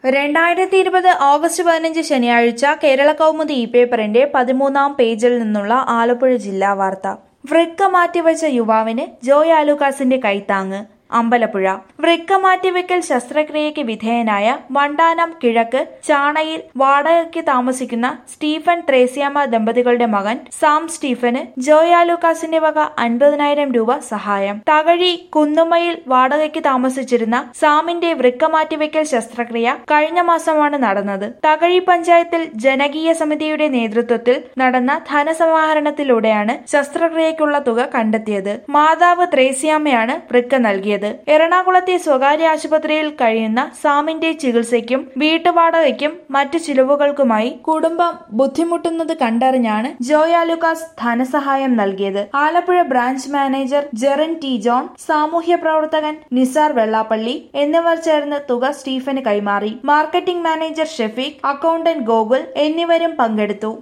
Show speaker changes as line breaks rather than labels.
രണ്ടായിരത്തി ഇരുപത് ഓഗസ്റ്റ് പതിനഞ്ച് ശനിയാഴ്ച കേരള കൗമുദി ഇ പേപ്പറിന്റെ പതിമൂന്നാം പേജിൽ നിന്നുള്ള ആലപ്പുഴ ജില്ലാ വാർത്ത വൃക്ക മാറ്റിവെച്ച യുവാവിന് ജോയ് ആലുക്കാസിന്റെ കൈത്താങ്ങ് അമ്പലപ്പുഴ വൃക്ക മാറ്റിവെക്കൽ ശസ്ത്രക്രിയയ്ക്ക് വിധേയനായ വണ്ടാനം കിഴക്ക് ചാണയിൽ വാടകയ്ക്ക് താമസിക്കുന്ന സ്റ്റീഫൻ ത്രേസ്യാമ്മ ദമ്പതികളുടെ മകൻ സാം സ്റ്റീഫന് ജോയ് ആലുക്കാസിന്റെ വക അൻപതിനായിരം രൂപ സഹായം തകഴി കുന്നുമ്മയിൽ വാടകയ്ക്ക് താമസിച്ചിരുന്ന സാമിന്റെ വൃക്ക മാറ്റിവെക്കൽ ശസ്ത്രക്രിയ കഴിഞ്ഞ മാസമാണ് നടന്നത് തകഴി പഞ്ചായത്തിൽ ജനകീയ സമിതിയുടെ നേതൃത്വത്തിൽ നടന്ന ധനസമാഹരണത്തിലൂടെയാണ് ശസ്ത്രക്രിയയ്ക്കുള്ള തുക കണ്ടെത്തിയത് മാതാവ് ത്രേസ്യാമ്മയാണ് വൃക്ക നൽകിയത് എറണാകുളത്തെ സ്വകാര്യ ആശുപത്രിയിൽ കഴിയുന്ന സാമിന്റെ ചികിത്സയ്ക്കും വീട്ടുവാടകയ്ക്കും മറ്റു ചിലവുകൾക്കുമായി കുടുംബം ബുദ്ധിമുട്ടുന്നത് കണ്ടറിഞ്ഞാണ് ജോയ ലുക്കാസ് ധനസഹായം നൽകിയത് Alappuzha branch manager Jerin T John സാമൂഹ്യ പ്രവർത്തകൻ നിസാർ വെള്ളാപ്പള്ളി എന്നിവർ ചേർന്ന് തുക സ്റ്റീഫന് കൈമാറി marketing manager Shefeek accountant Gokul എന്നിവരും പങ്കെടുത്തു